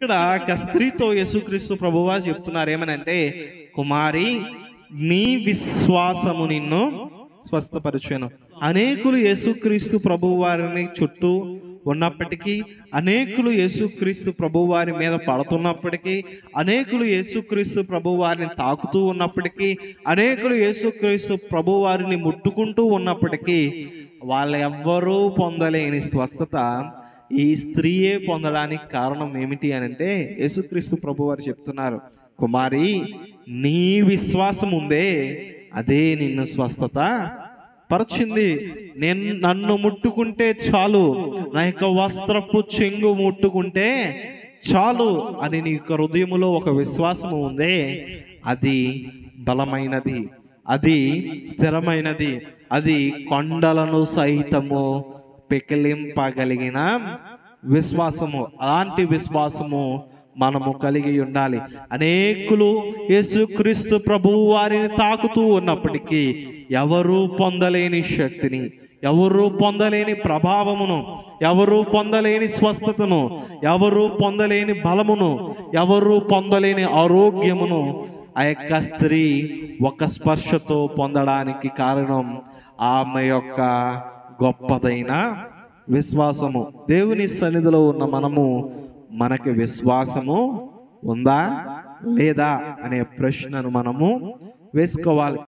ఇక్కడ ఒక స్త్రీతో యేసుక్రీస్తు ప్రభువా చెప్తున్నారు ఏమనంటే కుమారి నీ విశ్వాసము నిన్ను స్వస్థపరచును అనేకులు యేసుక్రీస్తు ప్రభు వారిని చుట్టూ ఉన్నప్పటికీ అనేకులు యేసుక్రీస్తు ప్రభు వారి మీద పడుతున్నప్పటికీ అనేకులు యేసుక్రీస్తు ప్రభు వారిని తాకుతూ ఉన్నప్పటికీ అనేకులు యేసుక్రీస్తు ప్రభు వారిని ముట్టుకుంటూ ఉన్నప్పటికీ వాళ్ళెవ్వరూ పొందలేని స్వస్థత ఈ స్త్రీయే పొందడానికి కారణం ఏమిటి అని అంటే యేసుక్రీస్తు ప్రభు వారు చెప్తున్నారు కుమారి నీ విశ్వాసం ఉందే అదే నిన్ను స్వస్థత పరచింది నేను నన్ను ముట్టుకుంటే చాలు నా యొక్క వస్త్రపు చెంగు ముట్టుకుంటే చాలు అని నీ యొక్క హృదయములో ఒక విశ్వాసము ఉందే అది బలమైనది అది స్థిరమైనది అది కొండలను సైతము పెకిలింపగలిగిన విశ్వాసము అలాంటి విశ్వాసము మనము కలిగి ఉండాలి అనేకులు యేసుక్రీస్తు ప్రభువు వారిని తాకుతూ ఉన్నప్పటికీ ఎవరు పొందలేని శక్తిని ఎవరు పొందలేని ప్రభావమును ఎవరు పొందలేని స్వస్థతను ఎవరు పొందలేని బలమును ఎవరు పొందలేని ఆరోగ్యమును ఆ యొక్క స్త్రీ ఒక స్పర్శతో పొందడానికి కారణం ఆమె యొక్క గొప్పదైన విశ్వాసము దేవుని సన్నిధిలో ఉన్న మనము మనకి విశ్వాసము ఉందా లేదా అనే ప్రశ్నను మనము వేసుకోవాలి